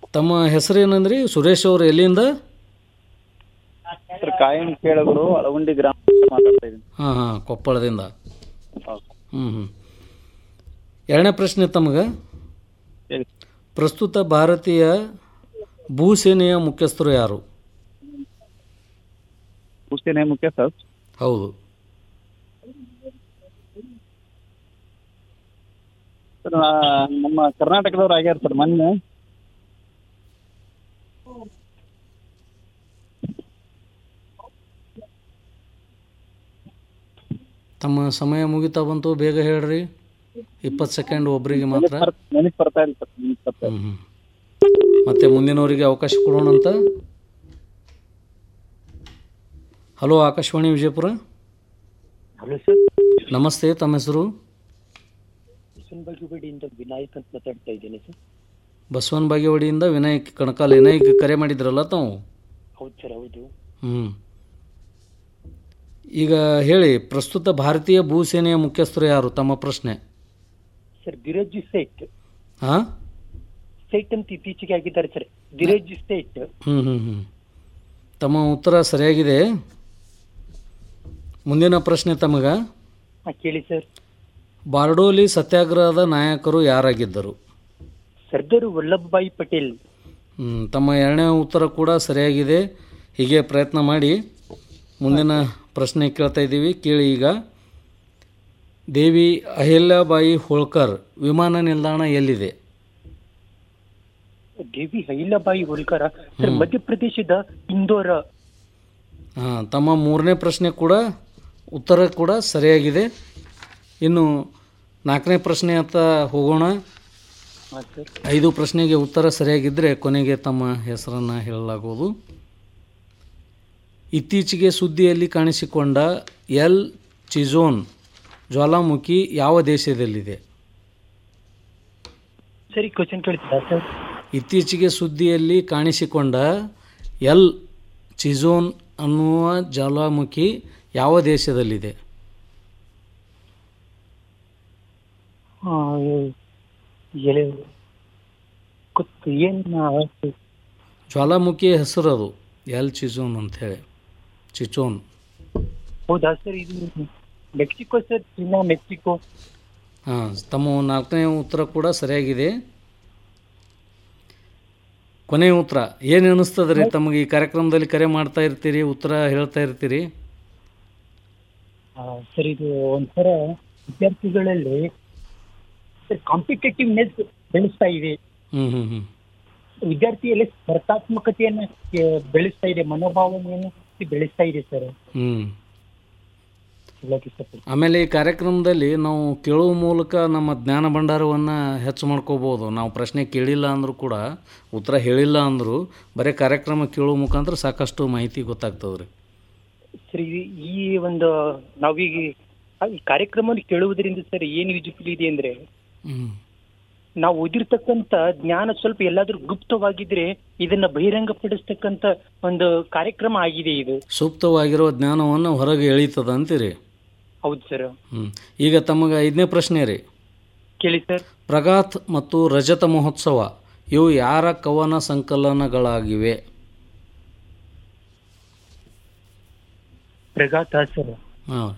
ತಮ್ಮ ಹೆಸರೇನಂದ್ರಿ ಸುರೇಶ್ ಅವರು ಎಲ್ಲಿಂದ ಸರ್ ಕಾಯಂ ಕೇಳಗರು ಅಳಗುಂಡಿ ಗ್ರಾಮ ಮಾತಾಡ್ತಾ ಇದ್ದೀನಿ ಹಾಂ ಹಾಂ ಕೊಪ್ಪಳದಿಂದ ಹೌದು. ಹ್ಞೂ ಹ್ಞೂ ಎರಡನೇ ಪ್ರಶ್ನೆ ತಮಗೆ ಹೇಳಿ. ಪ್ರಸ್ತುತ ಭಾರತೀಯ ಭೂಸೇನೆಯ ಮುಖ್ಯಸ್ಥರು ಯಾರು ಭೂಸೇನೆ ಮುಖ್ಯ ಸರ್ ಹೌದು ಸರ್ ನಾ- ನಮ್ಮ ಕರ್ನಾಟಕದವ್ರು ಆಗ್ಯಾರ ಸರ್ ಮೊನ್ನೆ ತಮ್ಮ ಸಮಯ ಮುಗಿತಾ ಬಂತು ಬೇಗ ಹೇಳ್ರಿ ಇಪ್ಪತ್ತು ಸೆಕೆಂಡ್ ಒಬ್ಬರಿಗೆ ಮಾತ್ರ ನೆನಪು ಬರ್ತಾ ಇಲ್ಲ ಸರ್ ನೆನಪು ಬರ್ತಾ ಇಲ್ಲ. ಹ್ಮ್, ಹ್ಮ್. ಮತ್ತೆ ಮುಂದಿನವರಿಗೆ ಅವಕಾಶ ಕೊಡೋಣಂತ hello Akashvani Vijayapura hello sir ನಮಸ್ತೆ ತಮ್ಮ ಹೆಸರು ಬಸವನಬಾಗೇವಾಡಿಯಿಂದ ವಿನಾಯಕ್ ಅಂತ ಮಾತಾಡ್ತಾ ಇದ್ದೀನಿ ಸರ್ ಬಸವನ ಬಾಗೇವಾಡಿಯಿಂದ ವಿನಾಯಕ್ ಕಣಕಾಲ್ ವಿನಾಯಕ್ ಕರೆ ಮಾಡಿದ್ರಲ್ಲ ತಾವು ಹೌದು ಸರ್ ಹೌದು ಹ್ಞೂ ಈಗ ಹೇಳಿ ಪ್ರಸ್ತುತ ಭಾರತೀಯ ಭೂಸೇನೆಯ ಮುಖ್ಯಸ್ಥರು ಯಾರು ತಮ್ಮ ಪ್ರಶ್ನೆ ಸರ್ ಧಿರಜ್ ಸೇಠ್ ಹಾಂ ಸೇಠ್ ಅಂತ ಇತ್ತೀಚೆಗೆ ಆಗಿದ್ದಾರೆ ಸರ್ ಧಿರಜ್ ಸೇಠ್ ಹ್ಞೂ ಹ್ಞೂ ಹ್ಞೂ ತಮ್ಮ ಉತ್ತರ ಸರಿಯಾಗಿದೆ ಮುಂದಿನ ಪ್ರಶ್ನೆ ತಮಗೆ ಹಾ ಕೇಳಿ ಸರ್ ಬಾರ್ಡೋಲಿ ಸತ್ಯಾಗ್ರಹದ ನಾಯಕರು ಯಾರಾಗಿದ್ದರು ಸರ್ದಾರ್ ವಲ್ಲಭಭಾಯಿ ಪಟೇಲ್ ಹ್ಮ್, ತಮ್ಮ ಎರಡನೇ ಉತ್ತರ ಕೂಡ ಸರಿಯಾಗಿದೆ ಹೀಗೆ ಪ್ರಯತ್ನ ಮಾಡಿ ಮುಂದಿನ ಪ್ರಶ್ನೆ ಕೇಳ್ತಾ ಇದ್ದೀವಿ ಕೇಳಿ ಈಗ ದೇವಿ ಅಹಿಲ್ಯಾಬಾಯಿ ಹೋಳ್ಕರ್ ವಿಮಾನ ನಿಲ್ದಾಣ ಎಲ್ಲಿದೆ ದೇವಿ ಅಹಿಲ್ಯಾಬಾಯಿ ಹೋಳ್ಕರ ಸರ್ ಮಧ್ಯಪ್ರದೇಶದ ಇಂದೋರ ಹಾಂ ತಮ್ಮ ಮೂರನೇ ಪ್ರಶ್ನೆ ಕೂಡ ಉತ್ತರ ಕೂಡ ಸರಿಯಾಗಿದೆ ಇನ್ನು ನಾಲ್ಕನೇ ಪ್ರಶ್ನೆ ಅಂತ ಹೋಗೋಣ ಹಾ ಸರ್ ಐದು ಪ್ರಶ್ನೆಗೆ ಉತ್ತರ ಸರಿಯಾಗಿದ್ದರೆ ಕೊನೆಗೆ ತಮ್ಮ ಹೆಸರನ್ನು ಹೇಳಲಾಗುವುದು ಇತ್ತೀಚೆಗೆ ಸುದ್ದಿಯಲ್ಲಿ ಕಾಣಿಸಿಕೊಂಡ ಎಲ್ ಚಿಜೋನ್ ಜ್ವಾಲಾಮುಖಿ ಯಾವ ದೇಶದಲ್ಲಿದೆ ಸರಿ ಕ್ವಶನ್ ಕೇಳ್ತೀರಾ ಸರ್ ಇತ್ತೀಚೆಗೆ ಸುದ್ದಿಯಲ್ಲಿ ಕಾಣಿಸಿಕೊಂಡ ಎಲ್ ಚಿಜೋನ್ ಅನ್ನುವ ಜ್ವಾಲಾಮುಖಿ ಯಾವ ದೇಶದಲ್ಲಿದೆ ಹಾ ಎಲೆ ಗೊತ್ತು ಏನು ಜ್ವಾಲಾಮುಖಿ ಹೆಸರು ಅದು ಎಲ್ ಚಿಜೋನ್ ಅಂಥೇಳಿ ಚಿಚೋನ್ ಹೌದಾ ಸರ್ ಇದು ಮೆಕ್ಸಿಕೋ ಸರ್ ಚೀನಾ ಮೆಕ್ಸಿಕೋ ಹಾಂ ತಮ್ಮ ನಾಲ್ಕನೇ ಉತ್ತರ ಕೂಡ ಸರಿಯಾಗಿದೆ ಕೊನೆಯ ಉತ್ತರ ಏನು ಅನಿಸ್ತದೆ ರೀ ತಮಗೆ ಈ ಕಾರ್ಯಕ್ರಮದಲ್ಲಿ ಕರೆ ಮಾಡ್ತಾ ಇರ್ತೀರಿ ಉತ್ತರ ಹೇಳ್ತಾ ಇರ್ತೀರಿ ಆ, ಸರ್ ಇದು ಒಂಥರ ವಿದ್ಯಾರ್ಥಿಗಳಲ್ಲಿ ಸರ್ ಕಾಂಪಿಟೇಟಿವ್ನೆಸ್ ಬೆಳೆಸ್ತಾ ಇದೆ ಹ್ಞೂ ಹ್ಞೂ ಹ್ಞೂ ವಿದ್ಯಾರ್ಥಿಯಲ್ಲಿ ಸ್ಪರ್ಧಾತ್ಮಕತೆಯನ್ನು ಆ, ಬೆಳೆಸ್ತಾ ಇದೆ ಮನೋಭಾವನೆಯನ್ನು ಬೆಳೆಸ್ತಾ ಇದೆ ಸರ್ ಹ್ಞೂ ಹೇಳಕ್ ಇಷ್ಟಪಡ್ತೀನಿ ಆಮೇಲೆ ಈ ಕಾರ್ಯಕ್ರಮದಲ್ಲಿ ನಾವು ಕೇಳುವ ಮೂಲಕ ನಮ್ಮ ಜ್ಞಾನ ಭಂಡಾರವನ್ನು ಹೆಚ್ಚು ಮಾಡ್ಕೋಬೋದು ನಾವು ಪ್ರಶ್ನೆ ಕೇಳಿಲ್ಲ ಅಂದರೂ ಕೂಡ ಉತ್ತರ ಹೇಳಿಲ್ಲ ಅಂದರೂ ಬರೀ ಕಾರ್ಯಕ್ರಮ ಕೇಳುವ ಮುಖಾಂತರ ಸಾಕಷ್ಟು ಮಾಹಿತಿ ಗೊತ್ತಾಗ್ತದೆ ರೀ ಸರ್ ಈ- ಈ ಒಂದು ನಾವೀಗ ಆ, ಈ ಕಾರ್ಯಕ್ರಮವನ್ನು ಕೇಳುವುದರಿಂದ ಸರ್ ಏನು ಯೂಸ್ಫುಲ್ ಇದೆ ಅಂದ್ರೆ ಹ್ಞೂ ನಾವು ಓದಿರ್ತಕ್ಕಂಥ ಜ್ಞಾನ ಸ್ವಲ್ಪ ಎಲ್ಲಾದ್ರೂ ಗುಪ್ತವಾಗಿದ್ರೆ ಇದನ್ನ ಬಹಿರಂಗಪಡಿಸ್ತಕ್ಕಂಥ ಒಂದು ಕಾರ್ಯಕ್ರಮ ಆಗಿದೆ ಇದು ಸೂಕ್ತವಾಗಿರೋ ಜ್ಞಾನವನ್ನು ಹೊರಗೆ ಎಳೀತದ ಅಂತೀರಿ ಹೌದು ಸರ್ ಹ್ಞೂ ಈಗ ತಮಗೆ ಐದನೇ ಪ್ರಶ್ನೆ ರೀ ಕೇಳಿ ಸರ್ ಪ್ರಗಾತ್ ಮತ್ತು ರಜತ ಮಹೋತ್ಸವ ಇವು ಯಾರ ಕವನ ಸಂಕಲನಗಳಾಗಿವೆ ಪ್ರಘಾತ ಸರ್ ಹಾಂ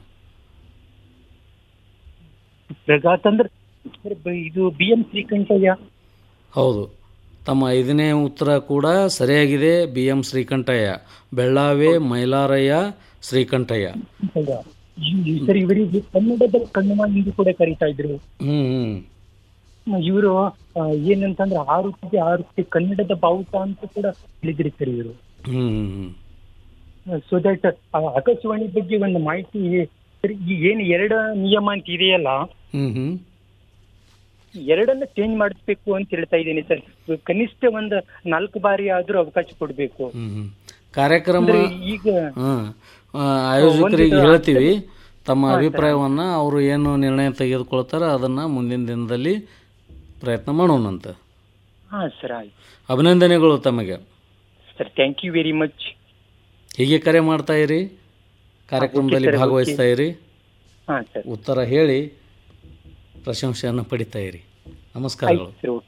ಪ್ರಘಾತ್ ಅಂದ್ರೆ ಸರ್ ಬ- ಇದು ಬಿ ಎಂ ಶ್ರೀಕಂಠಯ್ಯ ಹೌದು ತಮ್ಮ ಐದನೇ ಉತ್ತರ ಕೂಡ ಸರಿಯಾಗಿದೆ ಬಿ ಎಂ ಶ್ರೀಕಂಠಯ್ಯ ಬೆಳ್ಳಾವೆ ಮೈಲಾರಯ್ಯ ಶ್ರೀಕಂಠಯ್ಯ ಶ್ರೀಕಂಠಯ್ಯ. ಇವ್- ಸರ್ ಇವರಿಗೆ ಕನ್ನಡದ ಕಣ್ಣುಮ ಎಂದು ಕೂಡ ಕರೀತಾ ಇದ್ರು ಹ್ಞೂ ಹ್ಞೂ ಇವರು ಏನಂತಂದ್ರೆ ಆ ರೂಪಿಗೆ ಆ ರೂಪಿ ಕನ್ನಡದ ಬಾವುಟ ಅಂತ ಕೂಡ ಹೇಳಿದ್ರಿ ಸರ್ ಇವರು ಹ್ಞೂ ಹ್ಞೂ ಸೊ ದಟ್ ಆಕಾಶವಾಣಿ ಬಗ್ಗೆ ಒಂದು ಮಾಹಿತಿ ಸರ್ ಈ ಏನು ಎರಡು ನಿಯಮ ಅಂತ ಇದೆಯಲ್ಲ ಹ್ಞೂ ಹ್ಞೂ ಎರಡನ್ನ ಚೇಂಜ್ ಮಾಡಿಸ್ಬೇಕು ಅಂತ ಹೇಳ್ತಾ ಇದ್ದೀನಿ ಸರ್ ಕನಿಷ್ಠ ಒಂದು ನಾಲ್ಕು ಬಾರಿ ಆದ್ರೂ ಅವಕಾಶ ಕೊಡ್ಬೇಕು ಹ್ಞೂ ಹ್ಞೂ ಕಾರ್ಯಕ್ರಮ ಅಂದ್ರೆ ಈಗ ಹಾಂ ಆಯೋಜಕರಿಗೆ ಒಂದು- ಹೇಳ್ತೀವಿ ತಮ್ಮ ಅಭಿಪ್ರಾಯವನ್ನು ಅವರು ಏನು ನಿರ್ಣಯ ತೆಗೆದುಕೊಳ್ತಾರೆ ಅದನ್ನು ಮುಂದಿನ ದಿನದಲ್ಲಿ ಪ್ರಯತ್ನ ಮಾಡೋಣಂತ ಹಾ ಸರ್ ಆಯ್ತು ಅಭಿನಂದನೆಗಳು ತಮಗೆ sir thank you very much ಹೀಗೆ ಕರೆ ಮಾಡ್ತಾ ಇರಿ ಕಾರ್ಯಕ್ರಮದಲ್ಲಿ ಸರ್, ಭಾಗವಹಿಸ್ತಾ ಇರಿ ಹಾ ಸರ್ ಉತ್ತರ ಹೇಳಿ ಪ್ರಶಂಸೆಯನ್ನು ಪಡಿತಾ ಇರಿ ನಮಸ್ಕಾರಗಳು ಆಯ್ತು ಸರ್ ಓಕೆ